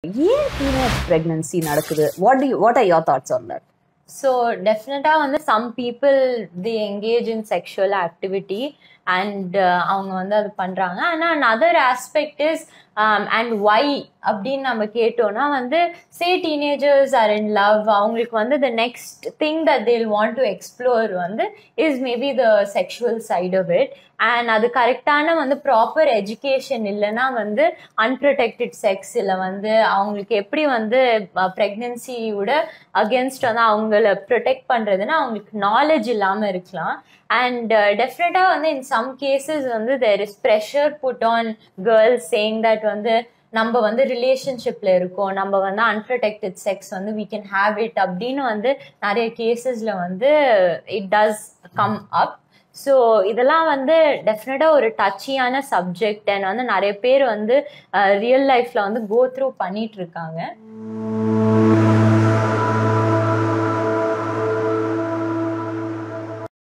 ஏன் teenage pregnancy நடக்குது what to what are your thoughts on that so டெஃபினட்டாக வந்து some people they engage in sexual activity and அவங்க வந்து அது பண்ணுறாங்க ஆனால் other aspect is and why அப்படின்னு நம்ம கேட்டோம்னா வந்து say teenagers are in love அவங்களுக்கு வந்து the next thing that they'll want to explore வந்து is maybe the sexual side of it and அது கரெக்டான வந்து ப்ராப்பர் எஜுகேஷன் இல்லைன்னா வந்து அன்ப்ரொடெக்டட் செக்ஸ் இல்லை வந்து அவங்களுக்கு எப்படி வந்து ப்ரெக்னென்சியோட அகேன்ஸ்ட் வந்து அவங்கள ப்ரொடெக்ட் பண்ணுறதுன்னா அவங்களுக்கு நாலேஜ் இல்லாமல் இருக்கலாம் அண்ட் டெஃபினட்டாக வந்து இன் சம் கேசஸ் வந்து there is pressure put on girls saying that வந்து நம்ம வந்து ரிலேஷன்ஷிப்ல இருக்கோம் நம்ம வந்து அன்ப்ரொடெக்டட் செக்ஸ் வந்து வீ கேன் ஹேவ் இட் அப்படின்னு வந்து நிறைய கேசஸ்ல வந்து it does come up so இதெல்லாம் வந்து டெஃபினட்டாக ஒரு டச்சியான சப்ஜெக்ட் அண்ட் வந்து நிறைய பேர் வந்து ரியல் லைஃப்ல வந்து கோ த்ரூ பண்ணிட்டு இருக்காங்க